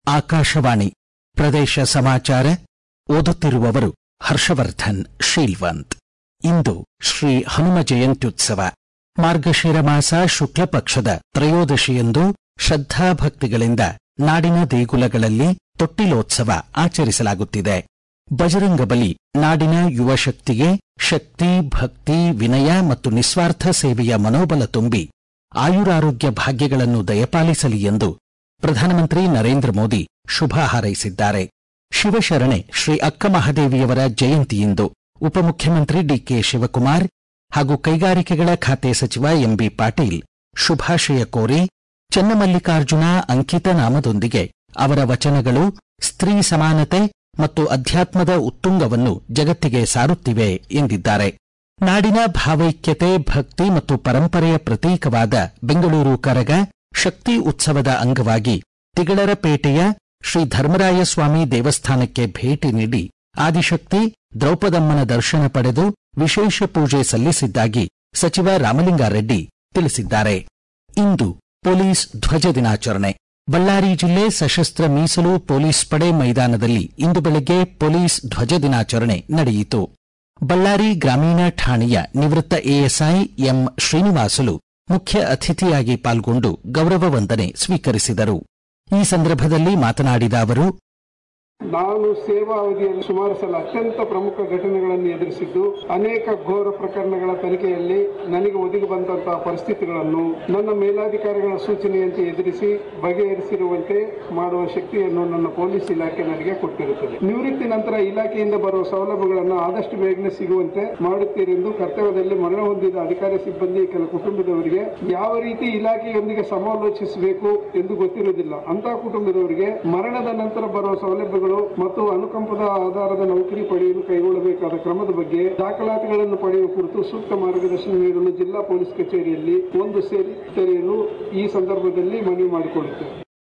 ಆಕಾಶವಾಣಿ ಪ್ರದೇಶ ಸಮಾಚಾರ ಓದುತ್ತಿರುವವರು ಹರ್ಷವರ್ಧನ್ ಶೀಲ್ವಂತ್ ಇಂದು ಶ್ರೀ ಹನುಮ ಜಯಂತ್ಯುತ್ಸವ ಮಾರ್ಗಶಿರ ಮಾಸ ಶುಕ್ಲ ಪಕ್ಷದ ತ್ರಯೋದಶಿಯಂದು ಶ್ರದ್ಧಾಭಕ್ತಿಗಳಿಂದ ನಾಡಿನ ದೇಗುಲಗಳಲ್ಲಿ ತೊಟ್ಟಿಲೋತ್ಸವ ಆಚರಿಸಲಾಗುತ್ತಿದೆ ಬಜರಂಗಬಲಿ ನಾಡಿನ ಯುವ ಶಕ್ತಿಗೆ ಶಕ್ತಿ ಭಕ್ತಿ ವಿನಯ ಮತ್ತು ನಿಸ್ವಾರ್ಥ ಸೇವೆಯ ಮನೋಬಲ ತುಂಬಿ ಆಯುರಾರೋಗ್ಯ ಭಾಗ್ಯಗಳನ್ನು ದಯಪಾಲಿಸಲಿ ಎಂದು ಪ್ರಧಾನಮಂತ್ರಿ ನರೇಂದ್ರ ಮೋದಿ ಶುಭ ಹಾರೈಸಿದ್ದಾರೆ ಶಿವಶರಣೆ ಶ್ರೀ ಅಕ್ಕ ಮಹಾದೇವಿಯವರ ಜಯಂತಿಯಿಂದ ಉಪಮುಖ್ಯಮಂತ್ರಿ ಡಿಕೆ ಶಿವಕುಮಾರ್ ಹಾಗೂ ಕೈಗಾರಿಕೆಗಳ ಖಾತೆ ಸಚಿವ ಎಂಬಿ ಪಾಟೀಲ್ ಶುಭಾಶಯ ಕೋರಿ ಚನ್ನಮಲ್ಲಿಕಾರ್ಜುನ ಅಂಕಿತ ನಾಮದೊಂದಿಗೆ ಅವರ ವಚನಗಳು ಸ್ತ್ರೀ ಸಮಾನತೆ ಮತ್ತು ಅಧ್ಯಾತ್ಮದ ಉತ್ತುಂಗವನ್ನು ಜಗತ್ತಿಗೆ ಸಾರುತ್ತಿವೆ ಎಂದಿದ್ದಾರೆ ನಾಡಿನ ಭಾವೈಕ್ಯತೆ ಭಕ್ತಿ ಮತ್ತು ಪರಂಪರೆಯ ಪ್ರತೀಕವಾದ ಬೆಂಗಳೂರು ಕರಗ ಶಕ್ತಿ ಉತ್ಸವದ ಅಂಗವಾಗಿ ತಿಗಳರಪೇಟೆಯ ಶ್ರೀ ಧರ್ಮರಾಯ ಸ್ವಾಮಿ ದೇವಸ್ಥಾನಕ್ಕೆ ಭೇಟಿ ನೀಡಿ ಆದಿಶಕ್ತಿ ದ್ರೌಪದಮ್ಮನ ದರ್ಶನ ಪಡೆದು ವಿಶೇಷ ಪೂಜೆ ಸಲ್ಲಿಸಿದ್ದಾಗಿ ಸಚಿವ ರಾಮಲಿಂಗಾರೆಡ್ಡಿ ತಿಳಿಸಿದ್ದಾರೆ ಇಂದು ಪೊಲೀಸ್ ಧ್ವಜ ದಿನಾಚರಣೆ ಬಳ್ಳಾರಿ ಜಿಲ್ಲೆ ಸಶಸ್ತ್ರ ಮೀಸಲು ಪೊಲೀಸ್ ಪಡೆ ಮೈದಾನದಲ್ಲಿ ಇಂದು ಬೆಳಗ್ಗೆ ಪೊಲೀಸ್ ಧ್ವಜ ದಿನಾಚರಣೆ ನಡೆಯಿತು ಬಳ್ಳಾರಿ ಗ್ರಾಮೀಣ ಠಾಣೆಯ ನಿವೃತ್ತ ಎಎಸ್ಐ ಎಂ ಶ್ರೀನಿವಾಸುಲು ಮುಖ್ಯ ಅತಿಥಿಯಾಗಿ ಪಾಲ್ಗೊಂಡು ಗೌರವ ವಂದನೆ ಸ್ವೀಕರಿಸಿದರು ಈ ಸಂದರ್ಭದಲ್ಲಿ ಮಾತನಾಡಿದ ಅವರು ನಾನು ಸೇವಾ ಅವಧಿಯಲ್ಲಿ ಸುಮಾರು ಸಲ ಅತ್ಯಂತ ಪ್ರಮುಖ ಘಟನೆಗಳನ್ನು ಎದುರಿಸಿದ್ದು ಅನೇಕ ಘೋರ ಪ್ರಕರಣಗಳ ತನಿಖೆಯಲ್ಲಿ ನನಗೆ ಒದಗಿ ಬಂದಂತಹ ಪರಿಸ್ಥಿತಿಗಳನ್ನು ನನ್ನ ಮೇಲಾಧಿಕಾರಿಗಳ ಸೂಚನೆಯಂತೆ ಎದುರಿಸಿ ಬಗೆಹರಿಸಿರುವಂತೆ ಮಾಡುವ ಶಕ್ತಿಯನ್ನು ನನ್ನ ಪೊಲೀಸ್ ಇಲಾಖೆ ನನಗೆ ಕೊಟ್ಟಿರುತ್ತದೆ ನಿವೃತ್ತಿ ನಂತರ ಇಲಾಖೆಯಿಂದ ಬರುವ ಸೌಲಭ್ಯಗಳನ್ನು ಆದಷ್ಟು ಬೇಗನೆ ಸಿಗುವಂತೆ ಮಾಡುತ್ತೀರೆಂದು ಕರ್ತವ್ಯದಲ್ಲಿ ಮರಣ ಹೊಂದಿದ ಅಧಿಕಾರಿ ಸಿಬ್ಬಂದಿ ಕೆಲ ಕುಟುಂಬದವರಿಗೆ ಯಾವ ರೀತಿ ಇಲಾಖೆಯೊಂದಿಗೆ ಸಮಾಲೋಚಿಸಬೇಕು ಎಂದು ಗೊತ್ತಿರುವುದಿಲ್ಲ ಅಂತಹ ಕುಟುಂಬದವರಿಗೆ ಮರಣದ ನಂತರ ಬರುವ ಸೌಲಭ್ಯಗಳು ಮತ್ತು ಅನುಕಂಪದ ಆಧಾರದ ನೌಕರಿ ಪಡೆಯಲು ಕೈಗೊಳ್ಳಬೇಕಾದ ಕ್ರಮದ ಬಗ್ಗೆ ದಾಖಲಾತಿಗಳನ್ನು ಪಡೆಯುವ ಕುರಿತು ಸೂಕ್ತ ಮಾರ್ಗದರ್ಶನ ನೀಡಲು ಜಿಲ್ಲಾ ಪೊಲೀಸ್ ಕಚೇರಿಯಲ್ಲಿ ಒಂದು ಸೇರಿ ತೆರೆಯಲು ಈ ಸಂದರ್ಭದಲ್ಲಿ ಮನವಿ ಮಾಡಿಕೊಳ್ಳುತ್ತೇವೆ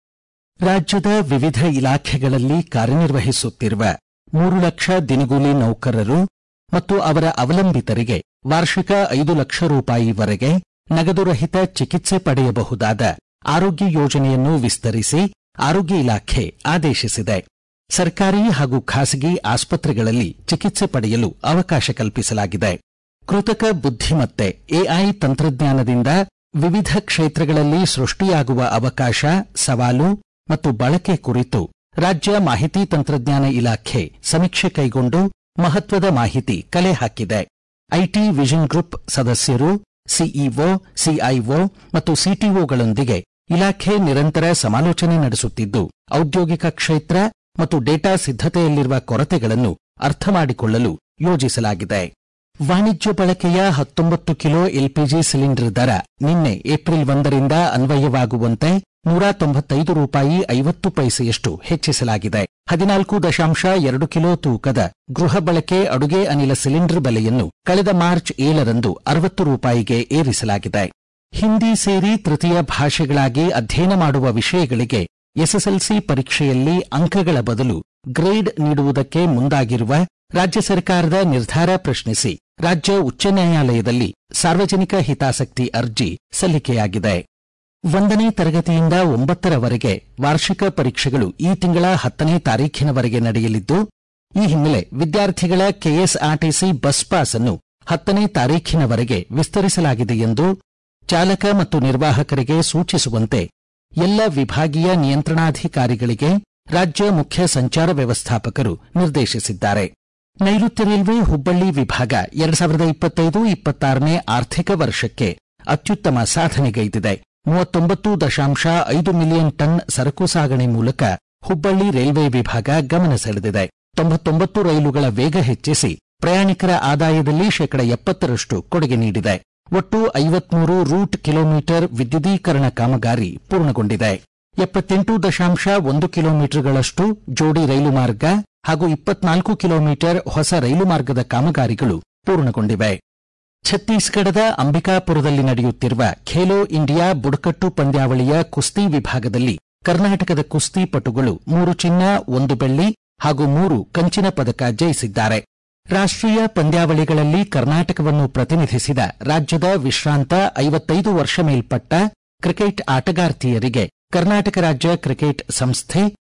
ರಾಜ್ಯದ ವಿವಿಧ ಇಲಾಖೆಗಳಲ್ಲಿ ಕಾರ್ಯನಿರ್ವಹಿಸುತ್ತಿರುವ ಮೂರು ಲಕ್ಷ ದಿನಗೂಲಿ ನೌಕರರು ಮತ್ತು ಅವರ ಅವಲಂಬಿತರಿಗೆ ವಾರ್ಷಿಕ ಐದು ಲಕ್ಷ ರೂಪಾಯಿವರೆಗೆ ನಗದುರಹಿತ ಚಿಕಿತ್ಸೆ ಪಡೆಯಬಹುದಾದ ಆರೋಗ್ಯ ಯೋಜನೆಯನ್ನು ವಿಸ್ತರಿಸಿ ಆರೋಗ್ಯ ಇಲಾಖೆ ಆದೇಶಿಸಿದೆ ಸರ್ಕಾರಿ ಹಾಗೂ ಖಾಸಗಿ ಆಸ್ಪತ್ರೆಗಳಲ್ಲಿ ಚಿಕಿತ್ಸೆ ಪಡೆಯಲು ಅವಕಾಶ ಕಲ್ಪಿಸಲಾಗಿದೆ ಕೃತಕ ಬುದ್ಧಿಮತ್ತೆ ಎಐ ತಂತ್ರಜ್ಞಾನದಿಂದ ವಿವಿಧ ಕ್ಷೇತ್ರಗಳಲ್ಲಿ ಸೃಷ್ಟಿಯಾಗುವ ಅವಕಾಶ ಸವಾಲು ಮತ್ತು ಬಳಕೆ ಕುರಿತು ರಾಜ್ಯ ಮಾಹಿತಿ ತಂತ್ರಜ್ಞಾನ ಇಲಾಖೆ ಸಮೀಕ್ಷೆ ಕೈಗೊಂಡು ಮಹತ್ವದ ಮಾಹಿತಿ ಕಲೆ ಹಾಕಿದೆ ಐಟಿ ವಿಷನ್ ಗ್ರೂಪ್ ಸದಸ್ಯರು ಸಿಇಒ ಸಿಐಒ ಮತ್ತು ಸಿಟಿಒಗಳೊಂದಿಗೆ ಇಲಾಖೆ ನಿರಂತರ ಸಮಾಲೋಚನೆ ನಡೆಸುತ್ತಿದ್ದು ಔದ್ಯೋಗಿಕ ಕ್ಷೇತ್ರ ಮತ್ತು ಡೇಟಾ ಸಿದ್ಧತೆಯಲ್ಲಿರುವ ಕೊರತೆಗಳನ್ನು ಅರ್ಥ ಮಾಡಿಕೊಳ್ಳಲು ಯೋಜಿಸಲಾಗಿದೆ ವಾಣಿಜ್ಯ ಬಳಕೆಯ ಹತ್ತೊಂಬತ್ತು ಕಿಲೋ ಎಲ್ಪಿಜಿ ಸಿಲಿಂಡರ್ ದರ ನಿನ್ನೆ ಏಪ್ರಿಲ್ ಒಂದರಿಂದ ಅನ್ವಯವಾಗುವಂತೆ ನೂರ ತೊಂಬತ್ತೈದು ರೂಪಾಯಿ ಐವತ್ತು ಪೈಸೆಯಷ್ಟು ಹೆಚ್ಚಿಸಲಾಗಿದೆ ಹದಿನಾಲ್ಕು ದಶಾಂಶ ಎರಡು ಕಿಲೋ ತೂಕದ ಗೃಹ ಬಳಕೆ ಅಡುಗೆ ಅನಿಲ ಸಿಲಿಂಡರ್ ಬೆಲೆಯನ್ನು ಕಳೆದ ಮಾರ್ಚ್ ಏಳರಂದು ಅರವತ್ತು ರೂಪಾಯಿಗೆ ಏರಿಸಲಾಗಿದೆ ಹಿಂದಿ ಸೇರಿ ತೃತೀಯ ಭಾಷೆಗಳಾಗಿ ಅಧ್ಯಯನ ಮಾಡುವ ವಿಷಯಗಳಿಗೆ ಎಸ್ಎಸ್ಎಲ್ಸಿ ಪರೀಕ್ಷೆಯಲ್ಲಿ ಅಂಕಗಳ ಬದಲು ಗ್ರೇಡ್ ನೀಡುವುದಕ್ಕೆ ಮುಂದಾಗಿರುವ ರಾಜ್ಯ ಸರ್ಕಾರದ ನಿರ್ಧಾರ ಪ್ರಶ್ನಿಸಿ ರಾಜ್ಯ ಉಚ್ಚ ನ್ಯಾಯಾಲಯದಲ್ಲಿ ಸಾರ್ವಜನಿಕ ಹಿತಾಸಕ್ತಿ ಅರ್ಜಿ ಸಲ್ಲಿಕೆಯಾಗಿದೆ ಒಂದನೇ ತರಗತಿಯಿಂದ ಒಂಬತ್ತರವರೆಗೆ ವಾರ್ಷಿಕ ಪರೀಕ್ಷೆಗಳು ಈ ತಿಂಗಳ ಹತ್ತನೇ ತಾರೀಖಿನವರೆಗೆ ನಡೆಯಲಿದ್ದು ಈ ಹಿನ್ನೆಲೆ ವಿದ್ಯಾರ್ಥಿಗಳ ಕೆಎಸ್ಆರ್ಟಿಸಿ ಬಸ್ ಪಾಸ್ ಅನ್ನು ಹತ್ತನೇ ತಾರೀಖಿನವರೆಗೆ ವಿಸ್ತರಿಸಲಾಗಿದೆ ಎಂದು ಚಾಲಕ ಮತ್ತು ನಿರ್ವಾಹಕರಿಗೆ ಸೂಚಿಸುವಂತೆ ಎಲ್ಲ ವಿಭಾಗೀಯ ನಿಯಂತ್ರಣಾಧಿಕಾರಿಗಳಿಗೆ ರಾಜ್ಯ ಮುಖ್ಯ ಸಂಚಾರ ವ್ಯವಸ್ಥಾಪಕರು ನಿರ್ದೇಶಿಸಿದ್ದಾರೆ ನೈಋತ್ಯ ರೈಲ್ವೆ ಹುಬ್ಬಳ್ಳಿ ವಿಭಾಗ ಎರಡ್ ಸಾವಿರದ ಇಪ್ಪತ್ತೈದು ಇಪ್ಪತ್ತಾರನೇ ಆರ್ಥಿಕ ವರ್ಷಕ್ಕೆ ಅತ್ಯುತ್ತಮ ಸಾಧನೆಗೈದಿದೆ ಮೂವತ್ತೊಂಬತ್ತು ದಶಾಂಶ ಐದು ಮಿಲಿಯನ್ ಟನ್ ಸರಕು ಸಾಗಣೆ ಮೂಲಕ ಹುಬ್ಬಳ್ಳಿ ರೈಲ್ವೆ ವಿಭಾಗ ಗಮನ ಸೆಳೆದಿದೆ ತೊಂಬತ್ತೊಂಬತ್ತು ರೈಲುಗಳ ವೇಗ ಹೆಚ್ಚಿಸಿ ಪ್ರಯಾಣಿಕರ ಆದಾಯದಲ್ಲಿ ಶೇಕಡ ಎಪ್ಪತ್ತರಷ್ಟು ಕೊಡುಗೆ ನೀಡಿದೆ ಒಟ್ಟು ಐವತ್ಮೂರು ರೂಟ್ ಕಿಲೋಮೀಟರ್ ವಿದ್ಯುದೀಕರಣ ಕಾಮಗಾರಿ ಪೂರ್ಣಗೊಂಡಿದೆ ಎಪ್ಪತ್ತೆಂಟು ದಶಾಂಶ ಒಂದು ಕಿಲೋಮೀಟರ್ಗಳಷ್ಟು ಜೋಡಿ ರೈಲು ಮಾರ್ಗ ಹಾಗೂ ಇಪ್ಪತ್ನಾಲ್ಕು ಕಿಲೋಮೀಟರ್ ಹೊಸ ರೈಲು ಮಾರ್ಗದ ಕಾಮಗಾರಿಗಳು ಪೂರ್ಣಗೊಂಡಿವೆ ಛತ್ತೀಸ್ಗಢದ ಅಂಬಿಕಾಪುರದಲ್ಲಿ ನಡೆಯುತ್ತಿರುವ ಖೇಲೋ ಇಂಡಿಯಾ ಬುಡಕಟ್ಟು ಪಂದ್ಯಾವಳಿಯ ಕುಸ್ತಿ ವಿಭಾಗದಲ್ಲಿ ಕರ್ನಾಟಕದ ಕುಸ್ತಿ ಪಟುಗಳು ಮೂರು ಚಿನ್ನ ಒಂದು ಬೆಳ್ಳಿ ಹಾಗೂ ಮೂರು ಕಂಚಿನ ಪದಕ ಜಯಿಸಿದ್ದಾರೆ ರಾಷ್ಟ್ರೀಯ ಪಂದ್ಯಾವಳಿಗಳಲ್ಲಿ ಕರ್ನಾಟಕವನ್ನು ಪ್ರತಿನಿಧಿಸಿದ ರಾಜ್ಯದ ವಿಶ್ರಾಂತ ಐವತ್ತೈದು ವರ್ಷ ಮೇಲ್ಪಟ್ಟ ಕ್ರಿಕೆಟ್ ಆಟಗಾರ್ತಿಯರಿಗೆ ಕರ್ನಾಟಕ ರಾಜ್ಯ ಕ್ರಿಕೆಟ್ ಸಂಸ್ಥೆ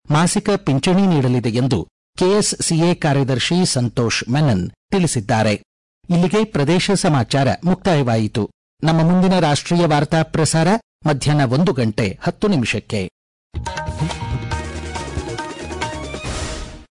ಮಾಸಿಕ ಪಿಂಚಣಿ ನೀಡಲಿದೆ ಎಂದು ಕೆಎಸ್ಸಿಎ ಕಾರ್ಯದರ್ಶಿ ಸಂತೋಷ್ ಮೆನನ್ ತಿಳಿಸಿದ್ದಾರೆ ಇಲ್ಲಿಗೆ ಪ್ರದೇಶ ಸಮಾಚಾರ ಮುಕ್ತಾಯವಾಯಿತು ನಮ್ಮ ಮುಂದಿನ ರಾಷ್ಟ್ರೀಯ ವಾರ್ತಾ ಪ್ರಸಾರ ಮಧ್ಯಾಹ್ನ ಒಂದು ಗಂಟೆ ಹತ್ತು ನಿಮಿಷಕ್ಕೆ